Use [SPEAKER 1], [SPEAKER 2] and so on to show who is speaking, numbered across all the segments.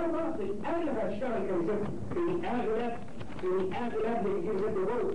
[SPEAKER 1] النهارده في الاغلب هشتغل كريسبت في الاغلب في الاغلب بيجيب زيت جوه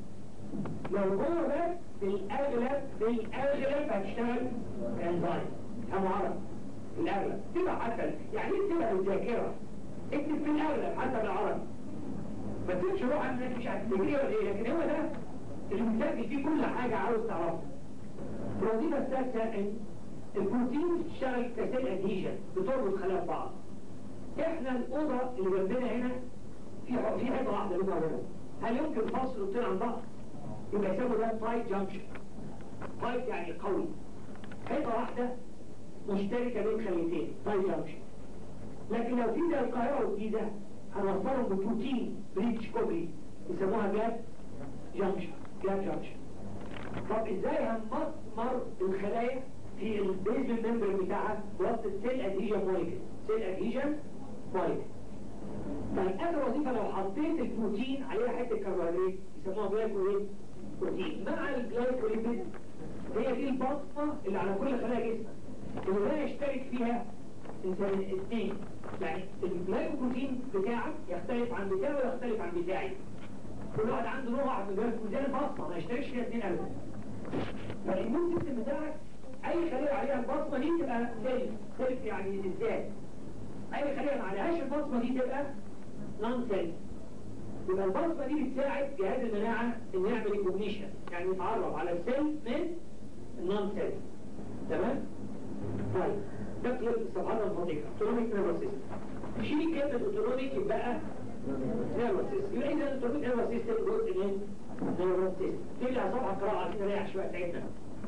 [SPEAKER 1] لو هو بس في الاغلب في الاغلب هتشتغل انزايم هم عرب في الاغلب تبقى حتى يعني ايه تبقى الذاكره اكتب في الاغلب حتى بالعربي ما تقولش روح انك مش هتفتكريه ولا ايه لكن هو ده اللي مسجل فيه كل حاجه عاوز تعرفها الوظيفه الثالثه ان البروتين بتشتغل كسيل ادهيجن بتربط خلايا بعض احنا الاوضه اللي جنبنا هنا في في حته واحده اللي هنا هل يمكن فصل الاوضتين عن بعض يبقى يسموا ده تايت جانكشن تايت يعني قوي حته واحده مشتركه بين خليتين تايت جانكشن لكن لو في ده القاهره والجيزه هنوصلهم ببروتين بريتش كوبري يسموها جاب جانكشن جاب جانكشن طب ازاي هنمر الخلايا في البيزل ممبر بتاعها وسط السيل ادهيجن موليكل سيل ادهيجن موليكل طيب اخر وظيفه لو حطيت البروتين عليها حته كربوهيدرات يسموها جلايكوليد بروتين مع الجلايكوليد هي دي البصمه اللي على كل خلايا جسمك اللي لا يشترك فيها انسان اثنين يعني الجلايكوبروتين بتاعك يختلف عن بتاعي ويختلف عن بتاعي كل واحد عنده نوع واحد من الجلايكوبروتين زي البصمه ما يشتركش فيها اثنين ابدا فالإيمون سيستم بتاعك أي خلية عليها البصمة دي تبقى سيلف سيلف يعني الذات أي خلية ما عليهاش البصمة دي تبقى نون سيلف يبقى البصمة دي بتساعد جهاز المناعة إن يعمل ريكوجنيشن يعني يتعرف على السيلف من النون سيلف تمام؟ طيب ده كلمة الصفحات الفضيقة اوتونوميك نيرفس سيستم شيل كلمة اوتونوميك يبقى نيرفس سيستم يبقى إذا الاوتونوميك نيرفس سيستم جزء من نيرفس سيستم ترجع صفحة قراءة عشان نريح شوية تعبنا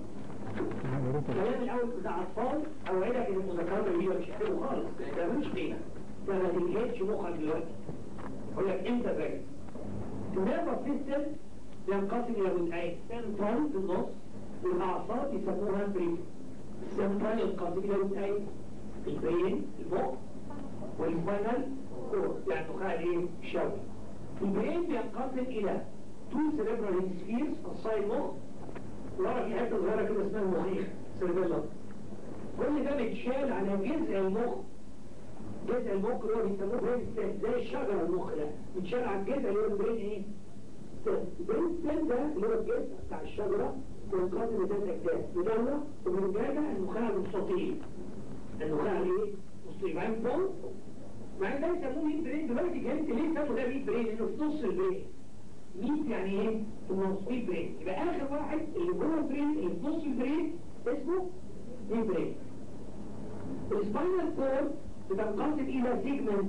[SPEAKER 1] الكلام الاول بتاع اطفال اوعدك ان المذاكرات اللي هي مش حلوه خالص ده مش قيمه ده ما تنجدش مخك دلوقتي اقول لك انت فاهم النيرفس سيستم ينقسم الى جزئين سنترال في النص والاعصاب يسموها بريف السنترال ينقسم الى جزئين البرين المخ والسباينال كور يعني نخاع ايه الشوكي البرين بينقسم الى تو سيريبرال هيمسفيرز الصاي المخ ورا في حته صغيره كده اسمها المخيخ سيربيلم كل ده متشال على جذع المخ جذع المخ اللي هو بيسموه برين ستيم زي الشجره المخ ده متشال على الجذع اللي هو البرين ايه؟ ستيم البرين ستيم ده اللي هو الجذع بتاع الشجره بينقسم لثلاث اجزاء مدلة ومن جاده النخاع المستطيل النخاع الايه؟ مستطيل بعدين فوق مع ده يسموه ميت برين دلوقتي جهنت ليه سموا ده ميت برين؟ لانه في نص البرين ميت يعني ايه؟ في النص ميت برين يبقى اخر واحد اللي جوه البرين اللي في نص البرين اسمه ميت برين السباينال كورد بتنقسم الى سيجمنت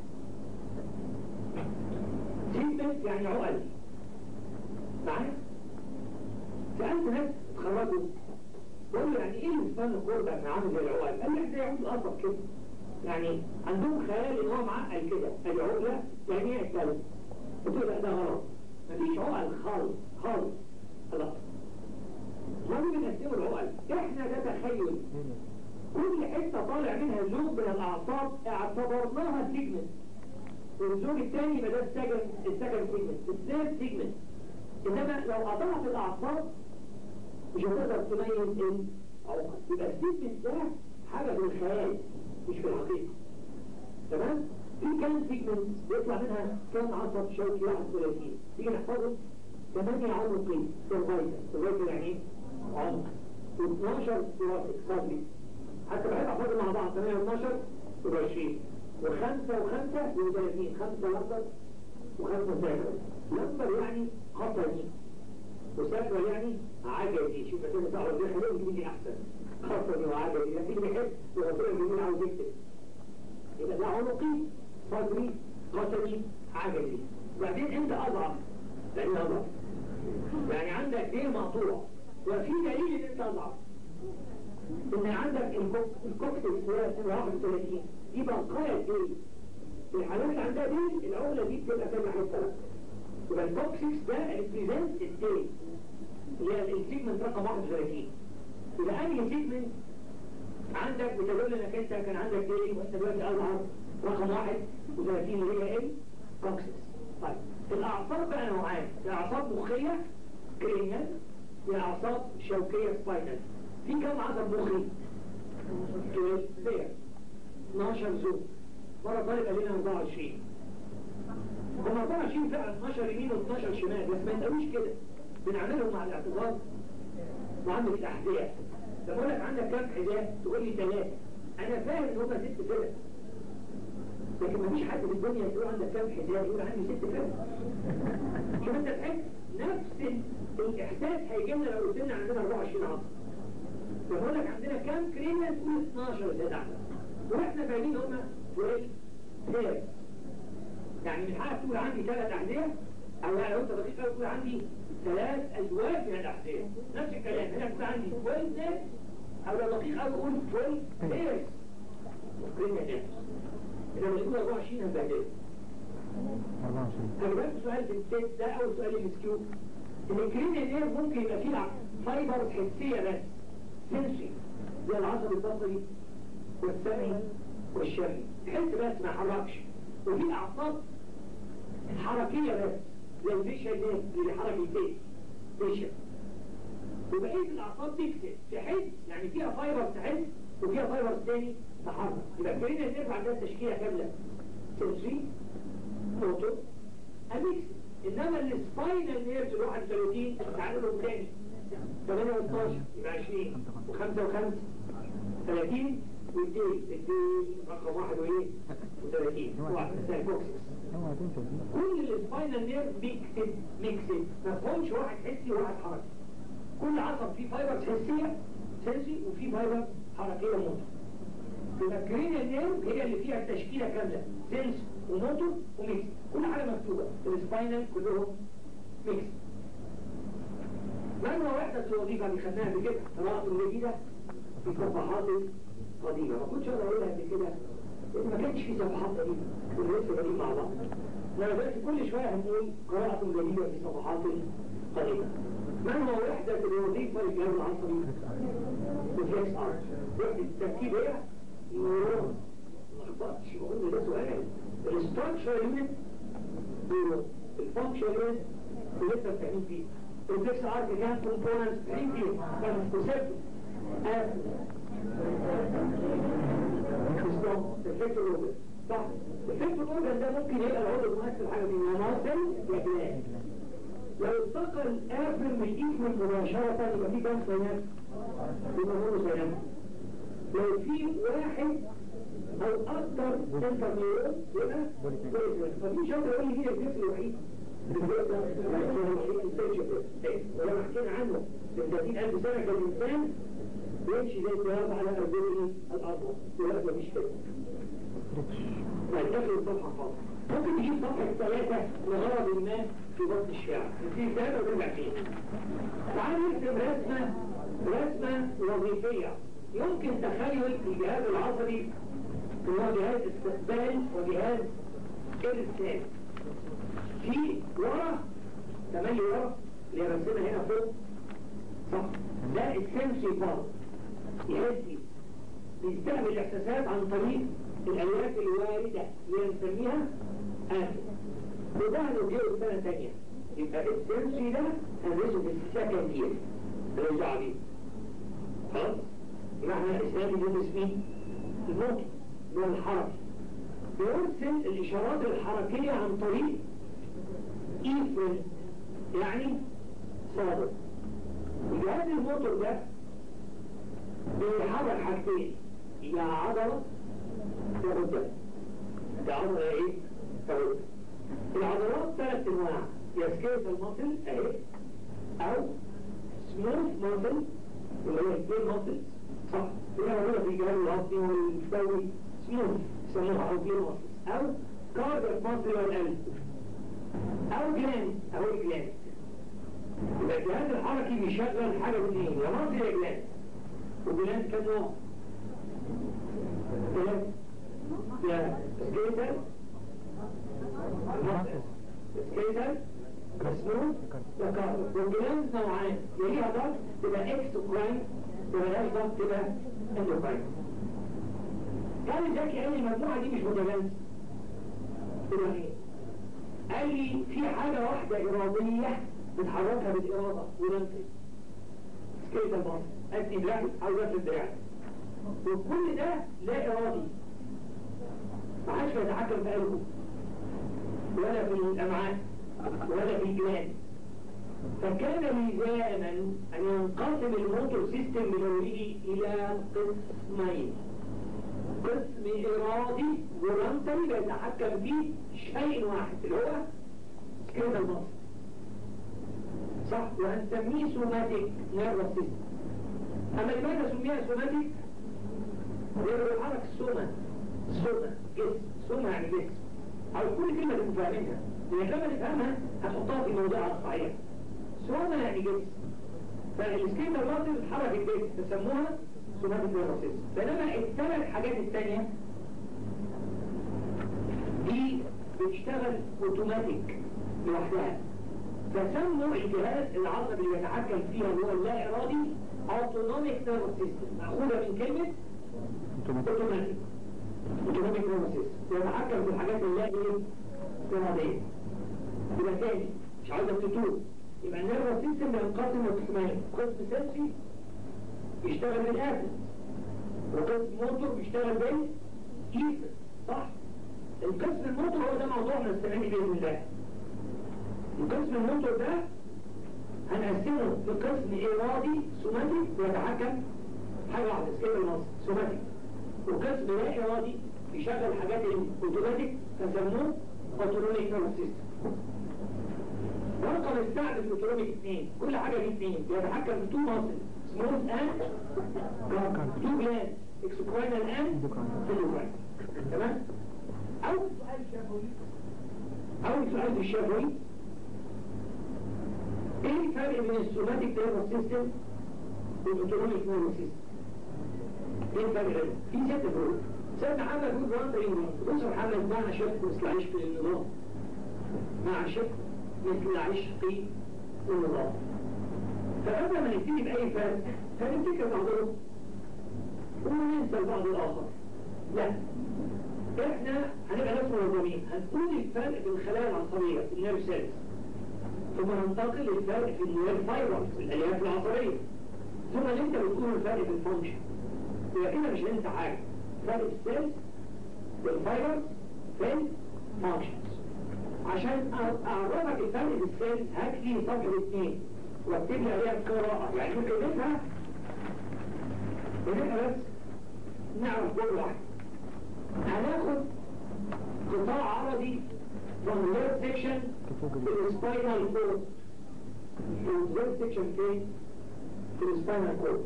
[SPEAKER 1] سيجمنت يعني عقل معايا؟ سألت ناس اتخرجوا بقول له يعني ايه السباينال كورد يعني عامل زي العقل؟ قال لي زي عود القصب كده يعني عندهم خيال ان هو معقل كده العقله يعني ايه الكلام؟ قلت له لا ده غلط مفيش عقل خالص خالص خلاص هم بنقسموا العقل احنا ده تخيل كل حتة طالع منها زوج من الاعصاب اعتبرناها سيجمنت والزوج الثاني يبقى ده السكن السكن سيجمنت الثيرد سيجمنت انما لو قطعت الاعصاب مش هتقدر تميز العقل يبقى السيجمنت ده حاجة في الخيال مش في الحقيقة تمام؟ في كام سيجمنت بيطلع منها كام عصب شوكي 31 تيجي نحفظه 8 عنقين سيرفايكل سيرفايكل يعني ايه؟ عمق و12 ثوراسيك صدري حتى بحب احفظهم مع بعض 8 و12 يبقى 20 و5 و5 يبقى 30 5 لمبر و5 ساكر لمبر يعني خطري وساكر يعني عجلي شوف كده صعب دي حلو دي احسن خطري وعجلي لكن اللي بيحب يغفر الجميل عاوز يكتب يبقى ده عنقي صدري قتلي عجلي بعدين انت اضعف لان اضعف يعني عندك دين مقطوع وفي دليل ان انت اضعف ان عندك الكوكتكس هي 31 دي بقايا الدين الحالات اللي عندها دين العقله دي بتبقى كام حته يبقى الكوكسكس ده ريبريزنت الدين اللي هي السيجمنت رقم 31 يبقى انهي سيجمنت عندك بتدل انك انت كان عندك ايه وانت دلوقتي اظهر رقم واحد و30 اللي هي ايه كوكسس طيب الاعصاب بقى نوعان في اعصاب مخيه كرينيال في اعصاب شوكيه سباينال في كم عصب مخي؟ 12 12 زوج مرة طالب قال لنا 24 هم 24 فعلا 12 يمين و12 شمال بس ما يتقالوش كده بنعملهم مع الاعتبار وعندك الأحذية بقول لك عندك كام حذاء تقول لي ثلاثة أنا فاهم إن هم ست فرق لكن مفيش حد في الدنيا يقول عندك كام حذاء يقول عندي ست فرق شوف انت تحس نفس الإحساس هيجي لنا لو قلت لنا عندنا 24 عصر بقول لك عندنا كام كريمة تقول 12 زيادة عنها واحنا فاهمين هم 12 هير يعني من حقك تقول عندي ثلاث أحذية أو يعني لو أنت دقيق قوي تقول عندي ثلاث أزواج من الأحذية نفس الكلام هنا تقول عندي 12 هير أو لو دقيق قوي تقول 12 هيرز كريمة هير إذا بنقول 24 هنبهدل خلي بالك سؤال في التيست ده أول سؤال المسكيو إن الكريمة هير ممكن يبقى فيه فايبر حسية بس سنسي زي العصب البصري والسمعي والشمي تحس بس ما حركش وفي اعصاب حركية بس زي الفيشة اللي اللي حركة الفيش فيشة وبقية الاعصاب تكسر تحس يعني فيها فايبر تحس وفيها فايبر تاني تحرك يبقى الكرينة نرفع عندها تشكيلة كاملة سنسي موتور اميكس انما السباينال نيرز ال 31 تعالوا تاني 8 و12 يبقى 20 و5 و5 30 والدين الدين رقم واحد وايه و30 واحد سايكوكسيس كل السباينال نيرف ميكسد ميكسد ما فيهمش واحد حسي وواحد حركي كل عصب فيه فايبرز حسيه سنسي وفيه فايبر حركيه موتور يبقى الكرينيال نيرف هي اللي فيها التشكيله كامله سنس وموتور وميكس كل حاجه مكتوبه السباينال كلهم ميكس ما هو وحدة الوظيفة اللي خدناها قبل كده قراءة جديدة في صفحات قديمة ما كنتش أقدر أقولها قبل كده لأن ما كانش في صفحات قديمة كنا لسه قاعدين مع بعض أنا دلوقتي كل شوية هنقول قراءة جديدة في صفحات قديمة ما هو وحدة الوظيفة للجهاز العصبي؟ ريفلكس ارت وحدة التركيب هي نيورون ما لخبطتش بقول ده سؤال الاستراكشر يونت نيورون الفانكشن يونت ولسه بتعمل فيه الفيكس ارك كان كومبوننتس بتعين فيه كان كونسبت اف الفيكتور اورجن صح الفيكتور اورجن ده ممكن يبقى العضو المؤثر حاجه من مناصل يا بلاد لو التقى الافر من الايثمن مباشره يبقى في كام سينات يبقى هو سينات لو في واحد او اكثر سنتر نيورون يبقى ففي شرط يقول لي هي الجسم الوحيد ولما حكينا عنه من 30000 سنة كان الإنسان يمشي زي الذهاب على أرجله الأرض دلوقتي مفيش كده فالدخل الصفحة خالص ممكن تجيب صفحة ثلاثة لغرض ما في بطن الشارع نسيب ثلاثة ونرجع فيه تعال نكتب رسمة رسمة وظيفية يمكن تخيل الجهاز العصبي هو جهاز استقبال وجهاز إرسال في ورا تملي ورا اللي رسمها هنا فوق صح ده السنسي بار يهدي بيستقبل الاحساسات عن طريق الاليات الواردة اللي نسميها آخر وده هنوجهه سنة تانية يبقى السنسي ده هندرسه في السكند يير رجع بيه خلاص يبقى احنا الاسلام بندرس فيه النطق اللي هو الحركي بيرسل الاشارات الحركية عن طريق ايفرن يعني صادق الجهاز الموتور ده بيحرك حاجتين يا عضلة يا غدة يا عضلة يا ايه؟ يا غدة العضلات ثلاث انواع يا سكيلتال ماسل اهي او سموث ماسل اللي هي سبين ماسل صح؟ اللي موجودة في الجهاز العصبي والدوري سموث يسموها او بين ماسل او كاردياك ماسل والقلب او جلاند او الجلاند يبقى الجهاز الحركي بيشغل حاجة من ايه يا مصر يا جلاند وجلاند كم نوع جلاند يا سكيتر سكيتر مسنون وكارد والجلاند نوعان يليها ضغط تبقى اكسوكراين وملاش ضغط تبقى اندوكراين كان ذكي قال لي المجموعة دي مش متجانسة تبقى ايه قال لي في حاجة واحدة إرادية بتحركها بالإرادة وننفذ سكيت الباص أدي دراعي أو نفذ دراعي وكل ده لا إرادي ما حدش بيتحكم في قلبه ولا في الامعاء ولا في الجهاز فكان لزاما ان ينقسم الموتور سيستم النوري الى قسمين قسم ارادي فولنتري بيتحكم فيه شيء واحد اللي هو كده المصر صح وهنسميه سوماتيك نيرفس سيستم اما لماذا سميها سوماتيك لانه بيتحرك السوما السوما جسم سوما يعني جسم او كل كلمه تكون فاهمينها لان لما نفهمها هتحطها في موضوعها الصحيح سوما يعني جسم فالسكيمة المصري بتتحرك الجسم تسموها سوماتيك نيرفس سيستم بينما الثلاث حاجات الثانيه دي بتشتغل اوتوماتيك لوحدها فسموا الجهاز العصبي اللي بيتحكم فيها اللي هو اللا ارادي اوتونوميك نيرفس سيستم مأخوذة من كلمة اوتوماتيك اوتونوميك نيرفس سيستم يتحكم في الحاجات اللي هي ايه ارادية يبقى تاني مش عاوزك تتوه يبقى النيرفس سيستم بينقسم لقسمين قسم سنسي بيشتغل بالاسد وقسم موتور بيشتغل بالايثر صح القسم الموتور هو ده موضوعنا السنة دي بإذن الله القسم الموتور ده هنقسمه في قسم إرادي سوماتيك بيتحكم حاجة واحدة سكيل النص سوماتيك وقسم لا إرادي بيشغل حاجات الأوتوماتيك فسموه أوتونوميك نيرفس سيستم رقم الساعة في الأوتونوميك اثنين كل حاجة فيه اثنين بيتحكم في تو ماسل سموث أند تو جلاند اكسوكراينال أند سيلوكراين تمام؟ أول سؤال شافوي أول سؤال في الشافوي ايه الفرق بين السوماتيك نيرفس سيستم والاوتونوميك نيرفس سيستم ايه الفرق بينهم في ست فروق سيدنا محمد يقول وان طريق بص محمد مع شق مثل عشق للنظام مع شق مثل عشق للنظام فقبل ما نبتدي باي فرق هنفتكر بعضهم وننسى البعض الاخر لا احنا هنبقى ناس منظمين هنقول الفرق في الخلايا العصبيه في النيرف سيلز ثم ننتقل للفرق في النيرف فايبر في الالياف العصبيه ثم اللي انت بتقول الفرق في الفانكشن يبقى كده مش هننسى حاجه فرق السيلز والفايبر في الفانكشنز عشان اعرفك الفرق في السيلز هات لي صفحه اثنين واكتب لي عليها القراءه يعني ممكن نفهم ونبقى بس نعرف كل واحد هناخد قطاع عرضي from the left section to the spinal cord from the left section فين؟ to the spinal cord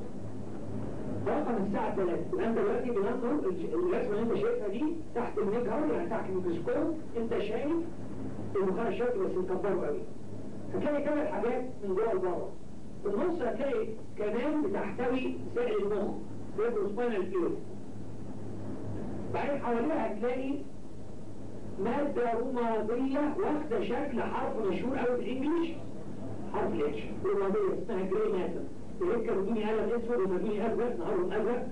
[SPEAKER 1] رقم الساعة 3 يبقى انت دلوقتي بننظر الرسمة اللي انت شايفها دي تحت الميجهر يعني تحت الميكروسكوب انت شايف المخرج شكل بس مكبره قوي هتلاقي ثلاث حاجات من جوه لبره في النص هتلاقي كمان بتحتوي سائل المخ سباينال فلويد بعدين حواليها هتلاقي مادة رمادية واخدة شكل حرف مشهور قوي بالانجلش حرف الاتش رمادية اسمها جراي ماتر اللي كانوا بيدوني قلم اسود وما بيدوني ازرق نهارهم ازرق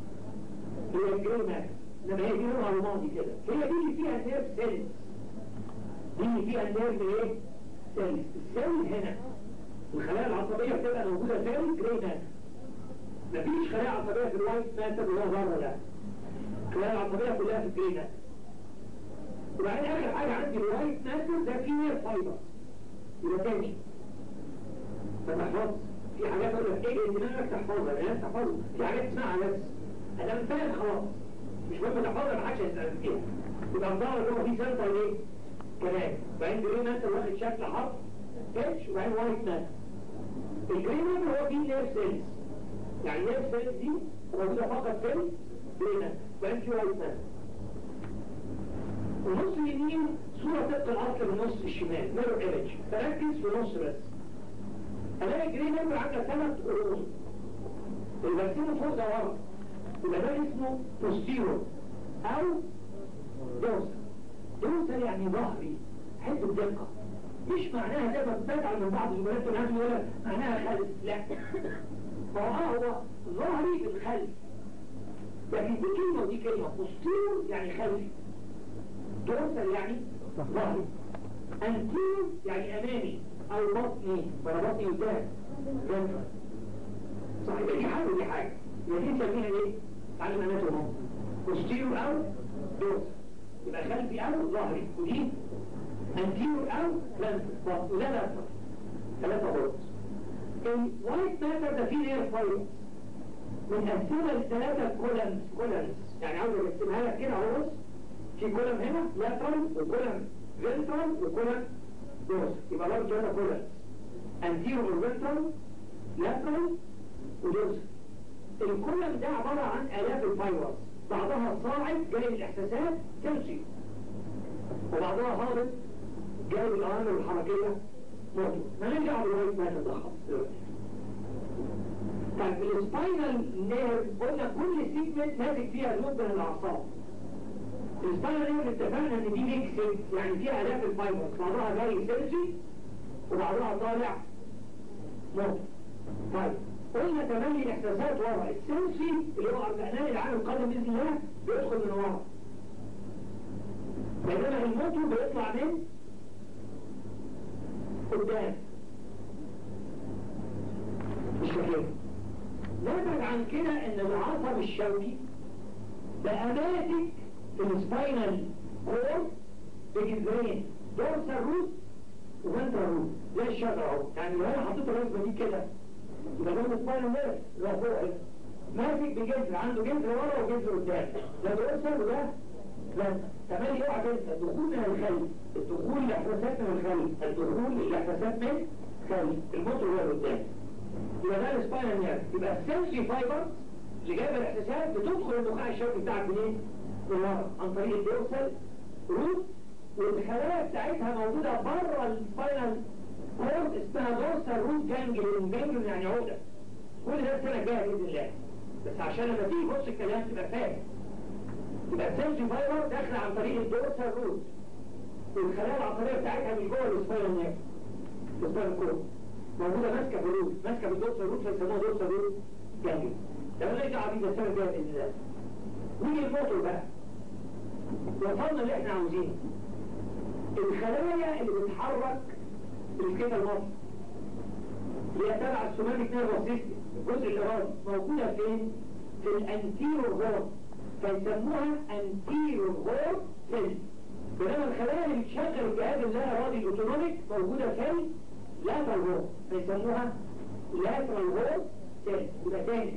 [SPEAKER 1] هي الجراي ماتر انما هي دي لونها رمادي كده هي دي اللي فيها نيرف سيلز دي اللي فيها نيرف ايه؟ سيلز السيل هنا الخلايا العصبية بتبقى موجودة سيل جراي ماتر مفيش خلايا عصبية في الوايت ماتر اللي هو بره ده الخلايا العصبية كلها في الجراي ماتر وبعدين اخر حاجة عندي الوايت ماتر ده فيه فايبر يبقى تاني ما تحفظ في حاجات اقول لك ايه دماغك تحفظها لان تحفظها في حاجات تسمعها بس انا فاهم خلاص مش مهم تحفظها ما حدش هيسأل فيها يبقى الظاهر اللي هو فيه سنتر ايه كلام وبعدين جري ماتر واخد شكل حرف اتش وبعدين وايت ماتر الجري ماتر هو فيه نيرف سيلز يعني نيرف سيلز دي موجودة فقط في الجري ماتر وبعدين في وايت ماتر النص اليمين صورة طبق الأصل بالنص الشمال ميرور ايمج فركز في نص بس الاقي جري ميرور عاملة ثلاث قرون اللي برسمه فوق ده ورا يبقى ده اسمه بوستيرور او دوسر دوسر يعني ظهري حته دقة مش معناها زي ما بتدعى من بعض الزملاء الناس يقول لك معناها خلف لا هو اه هو ظهري بالخلف لكن دي كلمة ودي كلمة بوستيرور يعني خلفي دورسال يعني ظهري انتير يعني امامي او بطني وانا بطني قدام جنفة صح يبقى دي حاجة ودي حاجة يبقى دي نسميها ايه؟ تعلم اناتوم بوستيرو او دورسال يبقى خلفي او ظهري ودي انتيرور او لانتر وده لانتر ثلاثة بورت الوايت ماتر ده فيه لير فايبر بنقسمها لثلاثة كولمز كولمز يعني عاوز ارسمها لك كده اهو بص في كولم هنا لاترال وكولم فينترال وكولم دورس يبقى لارج ثلاثة كولمز انتيرور فينترال لاترال ودورس الكولم ده عبارة عن آلاف الفايبرز بعضها صاعد جاي الإحساسات تمشي وبعضها هابط جاي الأوامر الحركية موتور ما نرجع بالوايت ماتر ده خالص دلوقتي طيب السباينال نيرف قلنا كل سيجمنت ماسك فيها لوب من الاعصاب السباينال نيرف اتفقنا ان دي ميكس يعني فيها الاف الفايبرز بعضها جاي سيرجي وبعضها طالع موت طيب قلنا تملي الاحساسات ورا السنسي اللي هو ارجعناه العام القادم باذن الله بيدخل من ورا بينما الموتور بيطلع من قدام مش فاكر نتج عن كده ان العصب الشوكي بقى ماسك في السباينال كور بجذرين دورسال روت وفنترال روت زي الشجره اهو يعني لو انا حطيت الرسمه دي كده يبقى ده السباينال نيرف اللي هو فوق اهي ماسك بجذر عنده جذر ورا وجذر قدام ده دورسال وده فنترال كمان اوعى تنسى الدخول من الخلف الدخول الاحساسات من الخلف الدخول الاحساسات من الخلف الموتور هو قدام يبقى ده السباينال نيرف يبقى السنسري فايبر اللي جايبه الاحساسات بتدخل النخاع الشوكي بتاعك منين؟ من ورا عن طريق الدورسال روت والخلايا بتاعتها موجوده بره السباينال كورد اسمها دورسال روت جانجليون جانجليون يعني عقده كل ده السنه الجايه باذن الله بس عشان لما تيجي تبص الكلام تبقى فاهم يبقى السنسري فايبر داخله عن طريق الدورسال روت والخلايا العصبيه بتاعتها مش جوه السباينال نيرف السباينال كورد موجودة ماسكة بالروت ماسكة بالدوسة الروت فيسموها دوسة روت جانجل ده ماليش دعوة بيه السنة الجاية بإذن الله نيجي الموتور بقى وصلنا اللي احنا عاوزينه الخلايا اللي بتتحرك بالسكيتا المصر اللي هي تبع السوماتيك نيرفس سيستم الجزء الإرادي موجودة فين؟ في الانتيرور هورن فيسموها انتيرور هورن سيل بينما الخلايا اللي بتشغل الجهاز اللا ارادي الاوتونوميك موجودة فين؟ لاترال هورن فيسموها لاترال هورن سيل يبقى تاني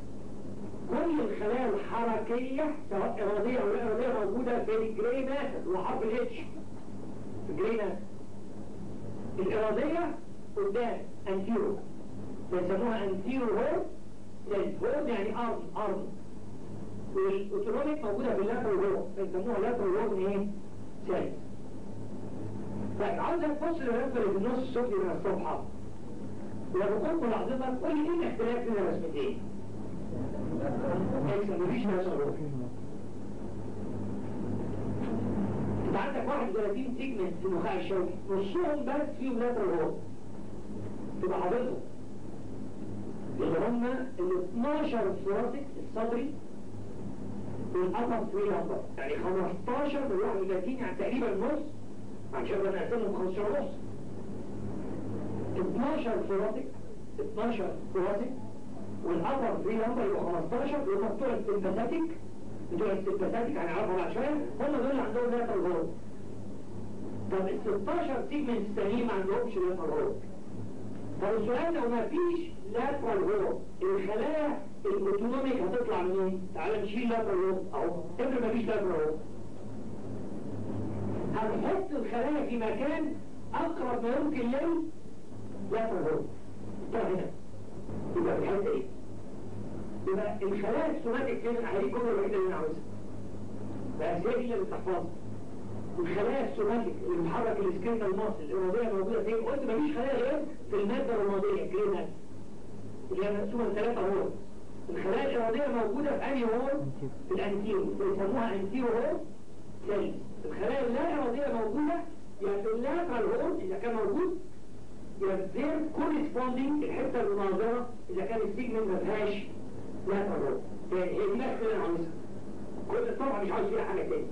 [SPEAKER 1] كل الخلايا الحركية سواء إرادية أو لا إرادية موجودة في الجري ماتر وحرف الاتش في الجري ماتر الإرادية قدام أنتيرو فيسموها أنتيرو هورن سيل هورن يعني أرض أرض والأوتونوميك موجودة في اللاترال هورن فيسموها لاترال هورن إيه؟ سيل طيب عاوزك تبص للرسمه اللي في النص السفلي من الصفحه لو كنت ملاحظتك قول لي ايه الاختلاف بين الرسمتين؟ اكس مفيش رسمه انت عندك 31 سيجمنت في النخاع الشوكي نصهم بس فيهم لاترال هورن تبقى حافظهم اللي هم ال 12 ثوراسيك الصدري والأطر 3 لمبر يعني 15 من 31 يعني تقريبا نص عشان انا اقسمهم 15 ونص 12 ثوراتيك 12 ثوراتيك والأبر في لمبر يبقى 15 يبقى بتوع السمباثيك بتوع السمباثيك هنعرفهم بعد شويه هم دول اللي عندهم لاتر هورن طب ال 16 سيجمنت التانيين ما عندهمش لاتر هورن طب السؤال لو ما فيش لاترال هورن الخلايا الاوتونوميك هتطلع منين؟ تعال نشيل لاترال هورن اهو افرض ما فيش لاترال هورن هنحط الخلايا في مكان اقرب ما يمكن لل لاترال هورن طب هنا يبقى في الحته ايه؟ يبقى الخلايا السوماتيك فين هي الجمله الوحيده اللي انا عاوزها بس هي دي اللي بتحفظها الخلايا السوماتيك اللي بتحرك السكريتا الماس الاراديه موجوده فين؟ قلت مفيش خلايا غير في الماده الرماديه جرينال اللي هي مقسومه لثلاثه هورن الخلايا الاراديه موجوده في انهي هورن؟ في الانتيرو بيسموها انتيرو هورن سيلز الخلايا اللا اراديه موجوده يعني في اللاترال هورن اذا كان موجود يبقى غير كورسبوندينج الحته المناظره اذا كان السيجمنت ما فيهاش لاترال هورن هي دي بس اللي انا عاوزها كل طبعا مش عاوز فيها حاجه تاني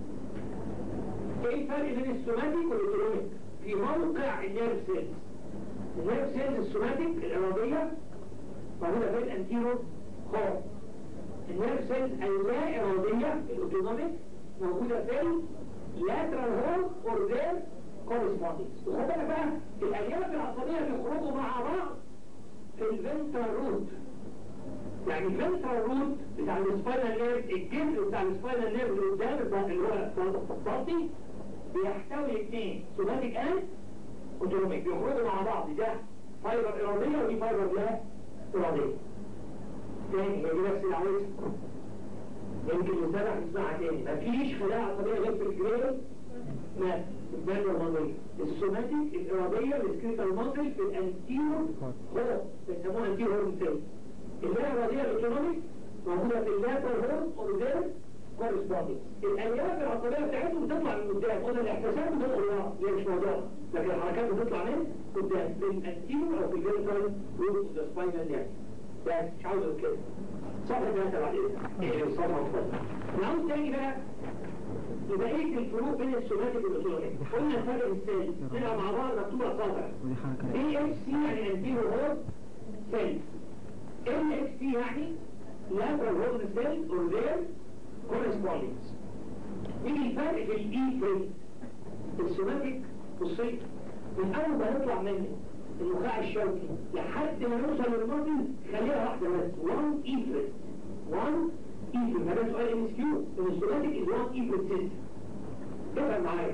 [SPEAKER 1] ايه الفرق بين السوماتيك والاوتونوميك في موقع النيرف سيلز النيرف سيلز السوماتيك الاراديه موجوده في الانتيرو هورن النيرف سيلز اللا اراديه الاوتونوميك موجودة في lateral hole or their corresponding وخد بالك بقى الألياف العصبية بيخرجوا مع بعض في الفنترال روت يعني الفنترال روت بتاع السباينال نيرف الجذر بتاع السباينال نيرف اللي قدام اللي هو البطي بيحتوي اثنين سوماتيك اند اوتونوميك بيخرجوا مع بعض ده فايبر اراديه ودي فايبر لا اراديه تاني هي دي نفس العمليه يمكن المستمع يسمعها تاني مفيش خلايا عصبيه غير في الجريل مات الجريل الرماديه السوماتيك الاراديه السكريتال ماسل في الانتيرو هو بيسموها انتيرو هورن سيل اللا اراديه الاوتونوميك موجوده في اللاتر هورن اوريدير كورسبوندينج الالياف العصبيه بتاعتهم بتطلع من قدام قلنا الاحساسات بتطلع ورا دي مش موضوع لكن الحركات بتطلع من قدام في الانتيرو او في الجريتال روت اوف ذا سباينال نيرف بس مش عاوز اقول كده صفحة ثلاثة بعد ايه؟ ايه الصفحة الثالثة نعود تاني بقى يبقى ايه الفروق بين السوماتيك والاوتونوميك قلنا الفرق الثاني طلع مع بعض مكتوبة صفحة اي اكس سي يعني انتيرو هورن سيل ال اكس سي يعني lateral horn cell or their correspondings يجي الفرق في الاي فريم السوماتيك بصي من اول ما يطلع منه النخاع الشوكي لحد ما يوصل للمصل خليها واحدة بس 1 ايفرت 1 ايفرت هذا سؤال ام اس كيو ان السوماتيك از 1 ايفرت سيستم افهم معايا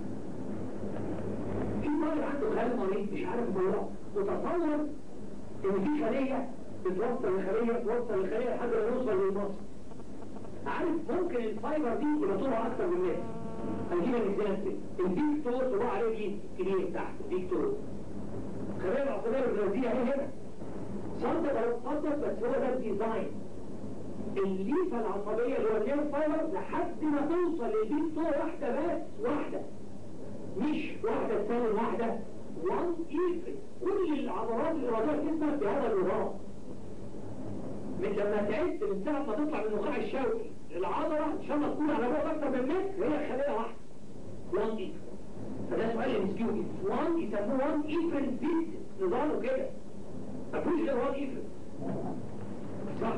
[SPEAKER 1] في طالب عنده خيال مريض مش عارف موضوع وتصور ان في خلية بتوصل لخلية توصل لخلية لحد ما يوصل للمصل عارف ممكن الفايبر دي يبقى طولها اكتر من متر هنجيب مثال الديكتور صباع عليه الايد كبير تحت الديكتور الخلايا العصبية الغازية هي هنا صدق او صدق بس هو ده الديزاين الليفة العصبية اللي هو النير فايبر لحد ما توصل لديكتور واحدة بس واحدة مش واحدة تساوي واحدة وان ايفري كل العضلات الإرادية تثبت بهذا النظام من لما تعد من ساعة ما تطلع من النخاع الشوكي العضلة ان شاء الله تكون على بعد اكتر من متر هي خلية واحدة وان ايفري فده سؤال المسكيو وان يسموه وان ايفري ديستنس نظامه كده مفيش غير وان ايفري صح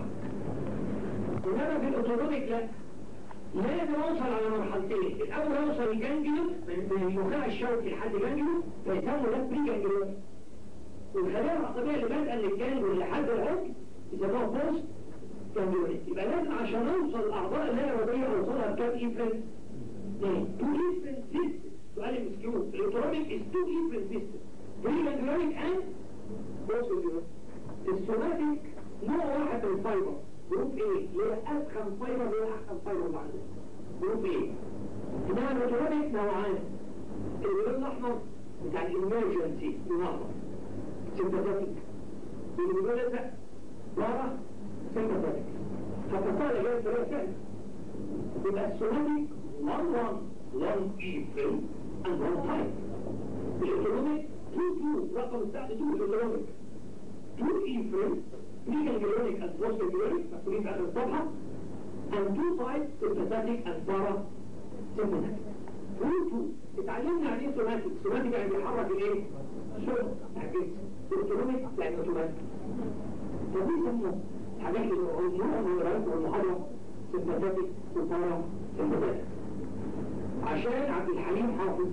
[SPEAKER 1] انما في الاوتونوميك لا لازم اوصل على مرحلتين الاول اوصل الجانجليون من النخاع الشوكي لحد جانجليون فيسموا ده بري جانجليون والخلايا العصبيه اللي بادئه للجانجليون لحد العمق يسموها بوست جانجليون يبقى لازم عشان اوصل الاعضاء اللي هي الرضيه اوصلها بكام ايفرين؟ اثنين تو ايفرين سيستم سؤال المسكيو الاوتونوميك از تو ايفرين سيستم بري جانجليون اند بوست جانجليون السوماتيك نوع واحد من الفايبر جروب ايه اللي هي اسخن فايبر اللي هي احسن فايبر بعد جروب ايه انما الاوتوماتيك نوعان اللون الاحمر بتاع الامرجنسي بنهضه سيمباثيك واللون الازرق بره سيمباثيك فالتصال جاي بطريقه سهله يبقى السوماتيك 1 1 1 ايفل اند 1 تايم الاوتوماتيك 2 2 رقم الساعه 2 الاوتوماتيك 2 ايفل legal galenic and post galenic مكتوبين في آخر الصفحة and two sides sympathetic and para sympathetic two two اتعلمنا عن ايه سوماتيك سوماتيك يعني بيحرك الايه؟ شغل الجنس اوتونوميك يعني اوتوماتيك فدي يسموا حاجات اللي نوع من الرئيس والمحاضرة sympathetic وبارا sympathetic عشان عبد الحليم حافظ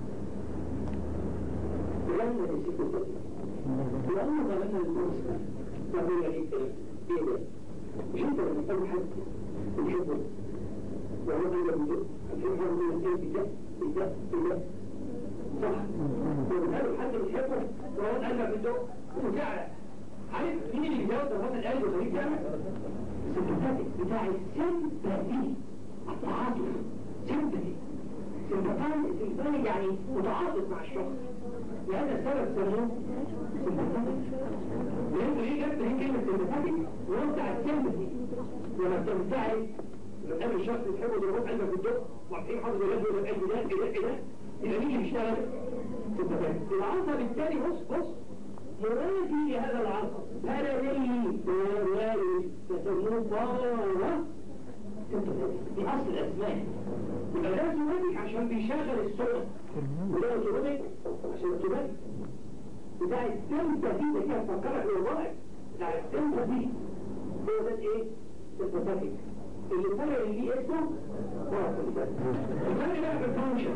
[SPEAKER 1] لما نسيته لأنه غلبنا الكورس ده طب هي دي كده ايه ده مش انت لما تقول حد بتحبه وهو ده اللي هتحب حد من ايه ده ده ده صح وبالتالي حد بتحبه وهو قال لك بده وتعرف عارف مين اللي بيجاوب ضربات القلب وخليك تعمل السمباتيك بتاع السمباتي التعاطف سمباتي سمباتي سمباتي يعني متعاطف مع الشخص لهذا السبب سموه سمباتيك لأنه ليه جبت هي كلمة سمباتيك وهو بتاع السمباتي لما بتمتعي لما تقابل الشخص اللي تحبه ضربات قلبك بالدق وعارفين حافظ القلب ولا القلب ده ايه ده ايه ده يبقى مين اللي بيشتغل سمباتيك العصب الثاني بص بص مرادي لهذا العصب بلدي بلدي تسموه بارة دي أصل الأسماء يبقى ده اوتوماتيك عشان بيشغل الصوت وده اوتوماتيك عشان اوتوماتيك بتاع السمسة دي ده كده تفكرك بالرائع بتاع السمسة دي هو ده ايه؟ السمساتيك اللي طلع اللي اسمه باراسمباتيك الفرق بقى في الفانكشن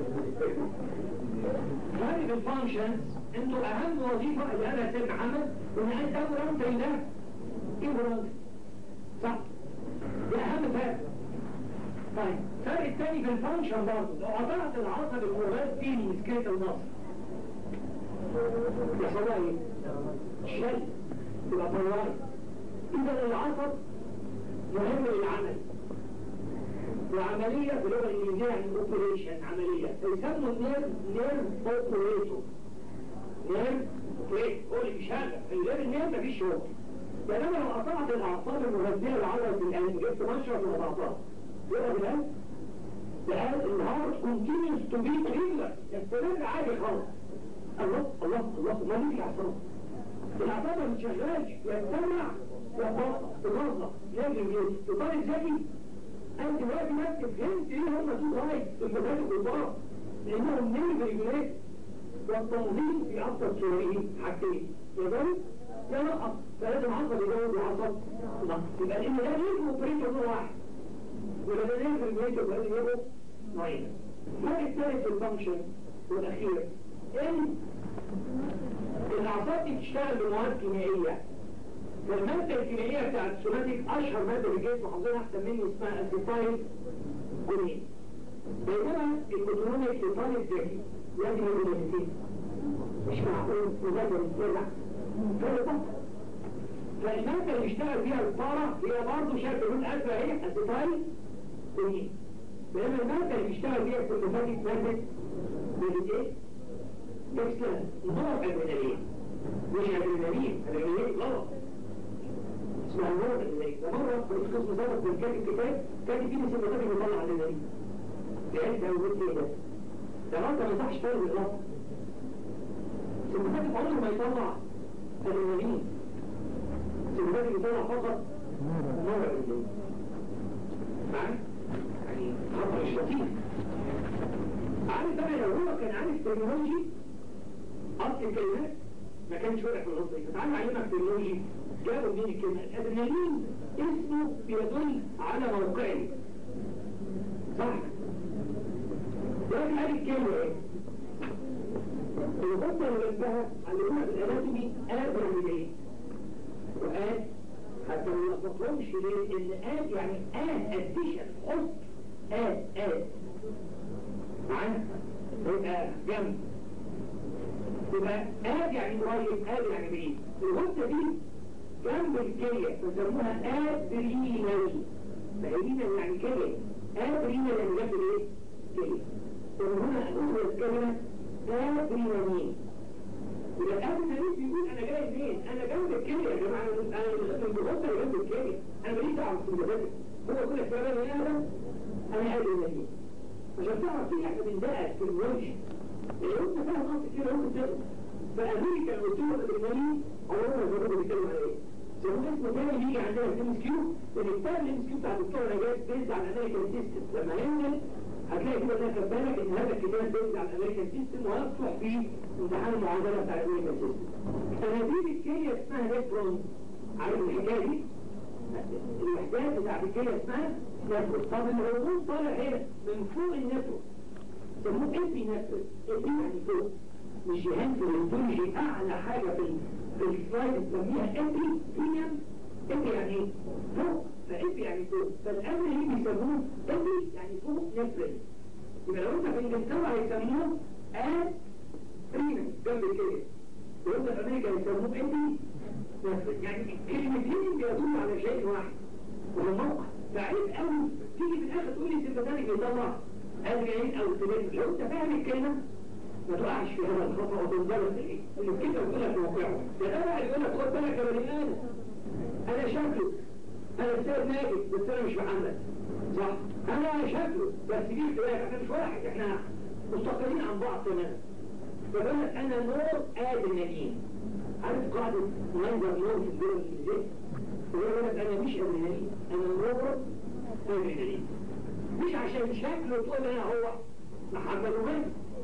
[SPEAKER 1] فرق في الفانكشن انتوا اهم وظيفة اللي انا سيد محمد ان انت اول ده ايه صح ده اهم فرق طيب الفرق الثاني في الفانكشن برضه لو قطعت العصب المراد فيه مسكيت النصر يحصل لها ايه؟ شل تبقى طوال اذا العصب مهم للعمل وعملية باللغة الإنجليزية يعني اوبريشن عملية فيسموا النير نير اوبريتور نير اوبريت هو اللي بيشغل غير النير مفيش شغل بينما لو قطعت الأعصاب المغذية لعضلة القلب جبت مشرب من الأعصاب يبقى بالقلب القلب الهارت continues to beat regular يستمر عادي خالص الله الله الله ما ليك الأعصاب الأعصاب ما بتشغلش يستمع يبقى تغلط يجري يجري يطالب ذكي انت دلوقتي نفسك فهمت ليه هم تو رايت المبادئ الكبار لانهم نيل ريجوليت والتنظيم في ابسط صورته حاجتين يقدر يا نقص فلازم عصب يجاوب وعصب لا يبقى لان ده ليه اوبريتور نوع واحد ولا ده ليه ريجوليتور لازم يبقوا نوعين الفرق الثالث في الفانكشن والاخير ان الاعصاب دي بتشتغل بمواد كيميائيه فالمادة الكيميائية بتاعت السوماتيك أشهر مادة في الجسم حافظينها أحسن مني اسمها أسيتايل كولين بينما الكوتونيك إيطالي الذكي لازم يبقى الاثنين مش معقول مجرد السرع فرق فالمادة اللي اشتغل فيها البارا هي برضه شكل من ألفا هي أسيتايل كولين بينما المادة اللي بيشتغل فيها السوماتيك مادة مادة إيه؟ تكسلان نوع أدرينالين مش أدرينالين أدرينالين غلط اسمها النور اللي مرة في قسم ظبط من كاتب كتاب كاتب فيه سيماتيك بيطلع أدرينالين لقيت ده وقلت ايه ده؟ ده غلطة ما يصحش تاني بالغلط سيماتيك عمره ما يطلع أدرينالين سيماتيك يطلع فقط نوع أدرينالين معاك؟ يعني خطر مش لطيف عارف بقى لو هو كان عارف تكنولوجي اصل الكلمات ما كانش واقع في الغلطه دي فتعالى اعلمك تكنولوجي جابوا منين الكلمه الادرينالين اسمه بيدل على موقعه صح لكن هذه الكلمه ايه الغلطه اللي جنبها علموها في الاناتومي ادرينالين وقال حتى ما نلخبطهمش ليه ان اد يعني اد اديشن حط اد اد معانا يبقى جنب يبقى آد يعني قريب آد يعني بعيد الغدة دي جنب الكلية بيسموها آدرينال فهيرينال يعني كلية آدرينال يعني جنب الايه؟ كلية ومن هنا أخذ الكلمة آدرينالين يبقى الآدرينالين بيقول أنا جاي منين؟ أنا جنب الكلية يا جماعة أنا الغدة اللي جنب الكلية أنا ماليش دعوة بالسندباتك هو يقول لك يا بني آدم أنا آدرينالين عشان تعرف فيه احنا بندقق في الوجه لو انت فاهم خط كده ممكن تقرا فامريكا لو قلت له الادرينالين عمرهم ما جربوا بيتكلموا على ايه سموه اسمه تاني بيجي عندنا في الام اس كيو ان الكتاب الام اس كيو بتاع الدكتور نجاة بيزد على الامريكان سيستم لما ينزل هتلاقي كده انها بالك ان هذا الكتاب بيزد على الامريكان سيستم ويصلح فيه امتحان المعادله بتاع الامريكان سيستم انابيب الكيمياء اسمها نيفرون عارف الحكايه دي؟ الوحدات بتاعت الكلى اسمها نفرون طب الهرمون طالع هنا من فوق النفرون سموه ابي نفرون ابي يعني فوق مش جهاز الهيستولوجي اعلى حاجه في في السلايد بنسميها ابي فينيم ابي يعني ايه؟ فوق فابي يعني فوق فالامر اللي بيسموه ابي يعني فوق نفرون يبقى لو انت في انجلترا هيسموه اد بريمم جنب الكلى لو انت في امريكا هيسموه ابي يعني كلمتين بيدل على شيء واحد وهو موقع فعيب قوي تيجي في الاخر تقول لي سيمباتيك بيطلع ادرينالين او سيلين لو انت فاهم الكلمه ما تقعش في هذا الخطا وتنضرب ايه اللي كده بيقول لك موقعه ده ده واحد يقول لك خد بالك يا بني ادم انا شكله انا استاذ ناجد بس انا مش محمد صح انا شكله بس دي اختلاف احنا مش واحد احنا مستقلين عن بعض تماما فبقول لك انا نور ادرينالين عارف قاعدة منظر نور في الدول الإنجليزية يقول لك أنا مش أدرينالين أنا نور أدرينالين مش عشان شكله تقول أنا هو محمد وغير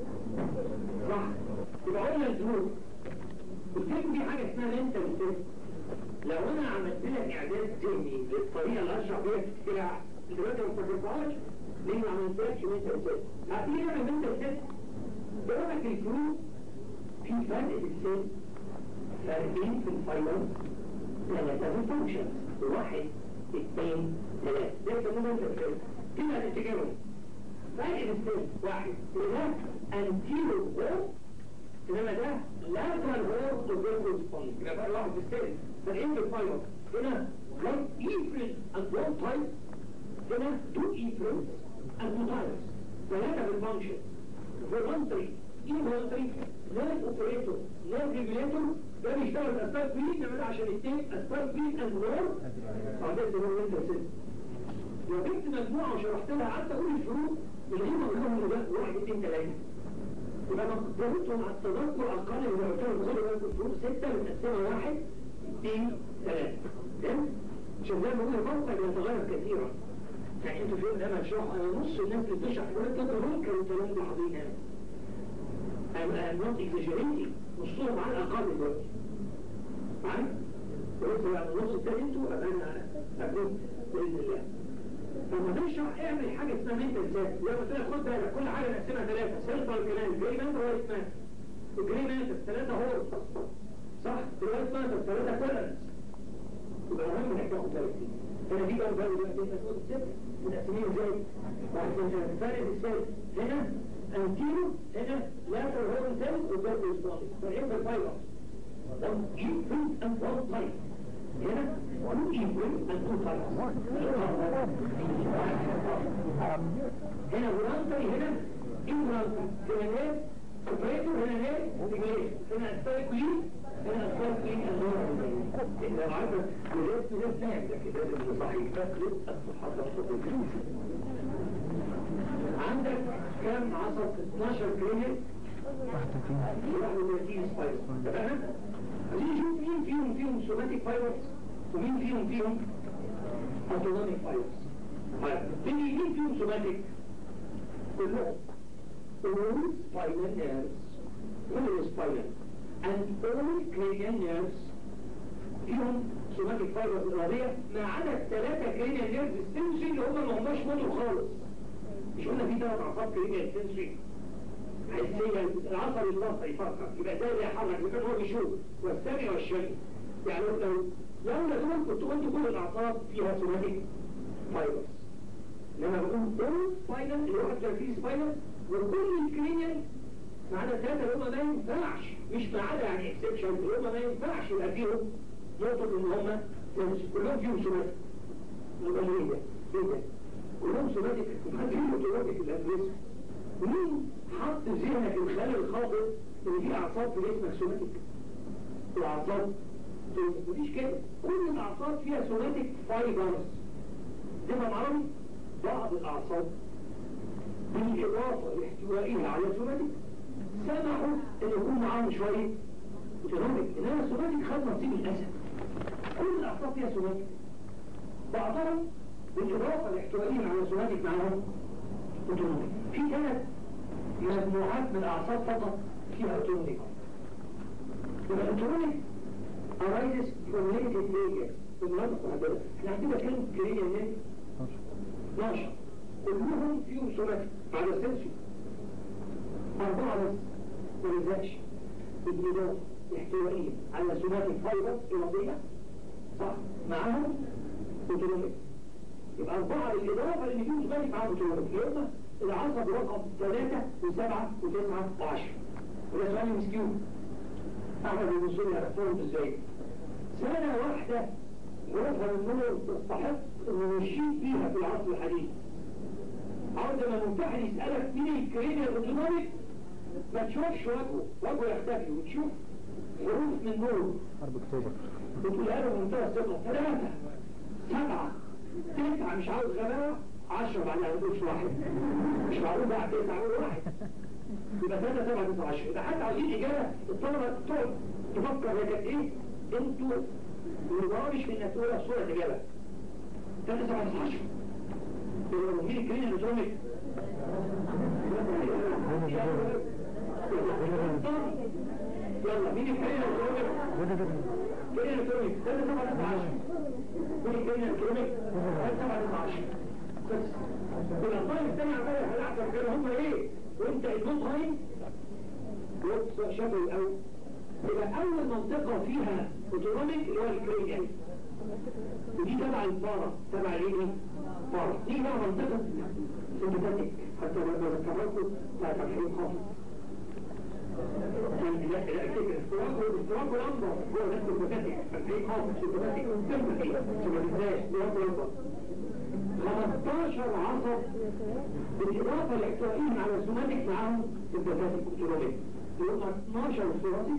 [SPEAKER 1] صح يبقى قلنا الزهور قلت لكم في حاجة اسمها منتال تيست لو أنا عملت لك إعداد ذهني للطريقة اللي أشرح بيها في الاختراع دلوقتي ما افتكرتهاش ليه ما عملتهاش منتال سيل هتيجي نعمل منتال سيل درجة الفلوس في فرق في السيل فرقين في الفايبر ثلاثة في الفانكشنز واحد اثنين ثلاثة ده يسمونه منتال سيل كده هتفتكرهم فرق السيل واحد وده انتيرو هو انما ده lateral هو وبيركو سبونج يبقى فرق واحد في السيل فرقين في الفايبر هنا one Ephraim and one type هنا two Ephraim and two types ثلاثة بالفانكشن voluntary involuntary ناس اوبريتور ناس ريجوليتور ده بيشتغل اسباب فيه انما ده عشان الاثنين اسباب فيه اند نور اه ده اللي هو انت سيد لو جبت مجموعه وشرحت لها قعدت اقول الفروق من غير ما اقول لهم ده واحد اثنين ثلاثه يبقى مقدرتهم على التذكر اقل من لو قلت لهم خدوا بالكم الفروق سته متقسمه واحد اثنين ثلاثه تمام عشان زي ما بقول الموقع بيتغير كثيرا يعني انتوا في يوم لما تشرحوا انا نص الناس اللي بتشرح في الوقت ده دول كانوا كلام بعضين يعني I'm not exaggerating نصهم على الأقل دلوقتي معايا؟ قلت يعني النص التاني انتوا أبقى أنا أكون بإذن الله لما تشرح اعمل حاجة اسمها منتال سات زي ما قلت لك خد بالك كل حاجة نقسمها ثلاثة سيلفر كمان جري مانتر وايت مانتر الجري مانتر ثلاثة هورس صح الوايت مانتر ثلاثة كولنز يبقى مهم انك تاخد بالك دي هنا دي بقى بقى دلوقتي انت تقول الست متقسمين ازاي؟ واحد اثنين ثلاثة فرق الست هنا انتيرو هنا lateral horn cell وبرضه يصطادم فالعين بالفايبر one imprint and one type هنا one imprint and two types هنا voluntary هنا involuntary هنا ناس operator هنا ناس regulation هنا aspheric lead هنا aspheric lead and lower لو عارفة ولاد ولاد فاهم لكن لازم صحيح فاكر المحاضرة الصوتية عندك كم عصب 12 كرينيال 31 سبايرس تمام عايزين نشوف مين فيهم فيهم سوماتيك فايروس ومين فيهم فيهم اوتونوميك فايروس طيب مين فيهم سوماتيك كلهم all spinal nerves كل spinal and all cranial nerves فيهم سوماتيك فايروس الإرادية ما عدا الثلاثة كرينيال نيرفز السنسي اللي هم ما هماش موتوا خالص مش قلنا في ثلاث اعصاب كرينيال سنسوري حسية العصب البصري يفكر يبقى ده اللي يحرك مكان هو بيشوف والسمع والشم يعني لو لولا دول كنت قلت كل الاعصاب فيها سوماتيك فايروس لما بقول دول سباينال اللي هو في سباينال وكل الكرينيال ما عدا الثلاثه اللي هم ما ينفعش مش ما عدا يعني اكسبشن اللي هم ما ينفعش يبقى فيهم نقطه ان هم كلهم فيهم سوماتيك يبقى ليه ده؟ ليه ده؟ كلهم سوماتيك ومحدش اوتوماتيك الادريس ومين حط في ذهنك الخيال الخاطئ ان في اعصاب في جسمك سوماتيك الاعصاب مفيش كده كل الاعصاب فيها سوماتيك فايبرز تفهم عربي بعض الاعصاب بالاضافه لاحتوائها على سوماتيك سمحوا ان يكون معاهم شويه اوتوماتيك انما السوماتيك خد نصيب الاسد كل الاعصاب فيها سوماتيك بعضهم بالإضافة لاحتوائهم على سوماتيك معهم اوتونوميك في ثلاث مجموعات من الأعصاب فقط فيها اوتونوميك يبقى الاوتونوميك أرايزس كوميونيتي ليجر بالمنطق محددة احنا عندنا كام كرينيا هناك 12 كلهم فيهم سوماتيك على السنسور أربعة بس ما نزلش بالإضافة احتوائية على سوماتيك فايبر إرادية صح معاهم اوتونوميك يبقى أربعة بالإضافة لأن فيهم سوماتيك معاهم اوتونوميك يبقى العصب رقم ثلاثة وسبعة وتسعة وعشرة وده سؤال مسكيو أحمد بن لي هتفهم ازاي سنة واحدة غرفة النور تستحق انه نشيد فيها في العصر الحديث عاوز لما الممتحن يسألك مين الكرينيا الاوتونوميك ما تشوفش وجهه وجهه يختفي وتشوف حروف من نور
[SPEAKER 2] حرب اكتوبر
[SPEAKER 1] بتقول له بمنتهى الثقة ثلاثة سبعة تسعة مش عاوز غباء عشرة بعدها هندوس واحد مش معقول بقى تسعة أقول واحد يبقى ثلاثة سبعة تسعة عشرة يبقى حتى عاوزين إجابة الطلبة تقعد تفكر هي كانت إيه أنتوا الوراه مش من إنك تقول صورة الإجابة ثلاثة سبعة تسعة عشرة مين الكريم الإلكترونيك؟ يلا مين الكريم الإلكترونيك؟ كريم الإلكترونيك ثلاثة سبعة تسعة عشرة مين الكريم الإلكترونيك؟ ثلاثة سبعة تسعة عشرة الأطفال الثانية عمالة هلعبك كده هم ايه وانت النوت هاي يبقى شافوا الأول يبقى أول منطقة فيها اوتونوميك اللي هو الكرينيال ودي تبع الفارة تبع الايه؟ فارة دي بقى منطقة سيمباتيك حتى لو ذكرتكم بتاع تفحيم خاص الاستراك والاستراك والأنظر هو نفس السيمباتيك تفحيم خاص سيمباتيك سيمباتيك سيمباتيك استراك والأنظر 15 عصب بالإضافة لاحتوائهم على السوماتيك معاهم سيمباتيك اوتونوميك يبقى 12 ثلاثي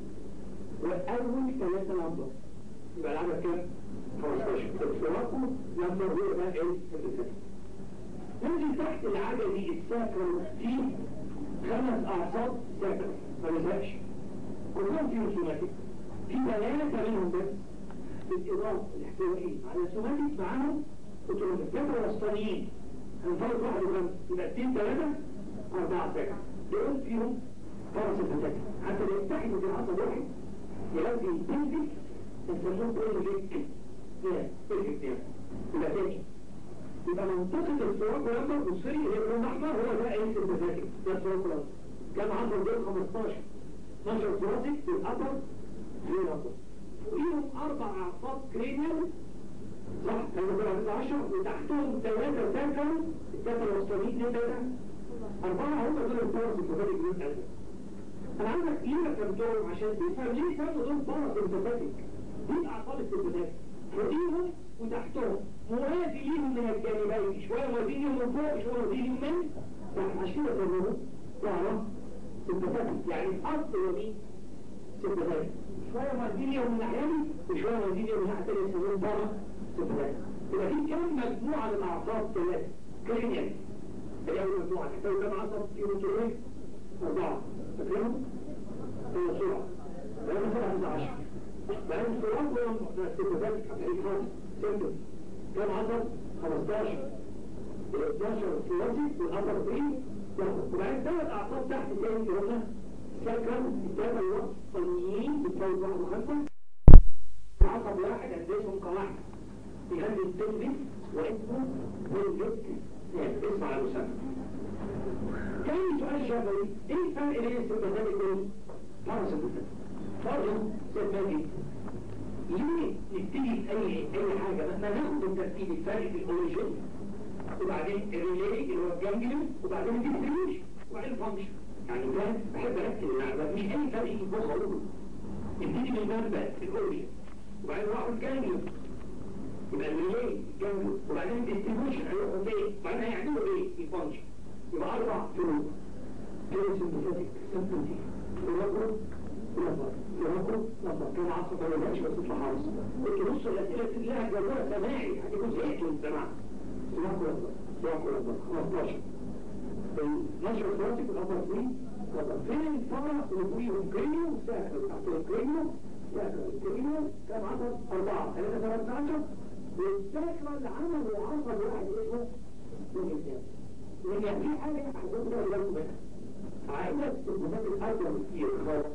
[SPEAKER 1] والأول ثلاثة نمبر يبقى العدد كام؟ 15 الثلاثي نمبر هو بقى ايه؟ الثلاثي ننزل تحت العجلة دي الساكر فيه خمس أعصاب ساكر ما نزهقش كلهم فيهم سوماتيك في ثلاثة منهم بس بالإضافة الاحتوائيين على سوماتيك معاهم اوتونوميك كانوا وسطانيين هنفرق واحد وخمسة يبقى اثنين ثلاثة أربعة ساكر دول فيهم فرص الفتاة حتى لو يتحدوا في عصب واحد يلازم تنزل نسموه كل جيك كده تلك كده يبقى تاني يبقى منطقة الصراط والأمر والسري اللي هي اللون الأحمر هو ده عين البذاتي ده الصراط والأمر كم عصر دول 15 12 صراطي في الأبر في الأبر فوقيهم أربع أعصاب كرينيال صح كانوا دول 10 وتحتهم ثلاثة ساكن الثلاثة الوسطانيين اثنين ثلاثة أربعة هم دول الفرص البذاتي جديد أزل انا عايزك ليه فهمتهم عشان تفهم ليه كانوا دول بارا سيمباتيك دي اعصاب السيمباتيك فوقيهم وتحتهم موازي ليهم من الجانبين شويه موازين ليهم من فوق شويه موازين ليهم من تحت عشان كده سموه بارا سيمباتيك يعني الاصل هو مين؟ سيمباتيك شويه موازين ليهم من ناحيه وشويه موازين ليهم من ناحيه ثانيه يسموهم بارا سيمباتيك يبقى في كم مجموعه من الاعصاب ثلاثه كلينيال هي اول مجموعه تحتوي كم عصب يوم أربعة فاكرهم؟ هو سرعة لأنه سرعة 11 لأن سرعة هو استفادات حقيقي خاص سنتر كم عصر؟ 15 12 ثلاثي والأمر 3 وبعدين ثلاث أعصاب تحت تاني اللي هم سكن الثلاثة الوسطانيين بتساوي واحد وخمسة عصب واحد أساسهم كواحد يخلي التنبي واسمه بولجيك اسمه على مسمى تاني سؤال شافوي ايه الفرق بين السيمباتيك وال باراسيمباتيك برضه سيمباتيك ليه نبتدي بأي أي حاجة ما ناخد بالترتيب الفرق في الأوريجين وبعدين الريلي اللي هو الجانجليون وبعدين الديستريبيوشن وبعدين الفانكشن يعني ده بحب اركز على مش اي فرق يجي فوق اقوله نبتدي من المنبع الأوريجين وبعدين نروح الجانجليون يبقى الريلي الجانجليون وبعدين الديستريبيوشن هيروحوا فين وبعدين هيعملوا ايه الفانكشن يبقى أربع فروق فروق سيمباتيك سيمباتي يراقب نظر يراقب نظر كان عصب ولا ماشي بس تطلع حارس قلت نص الأسئلة كلها جواب سماعي هتكون زهقت من السماع يراقب نظر يراقب نظر 15 نشر فراسي في الأمر فيه فين الفرق اللي فيهم كريمو ساكر تحت الكريمو ساكر الكريمو كان عصب أربعة ثلاثة ثلاثة عشر والساكر اللي عملوا عصب واحد اسمه من لأن في حاجة حضرتك لازم منها عائلة الجمهات الأكبر كتير خالص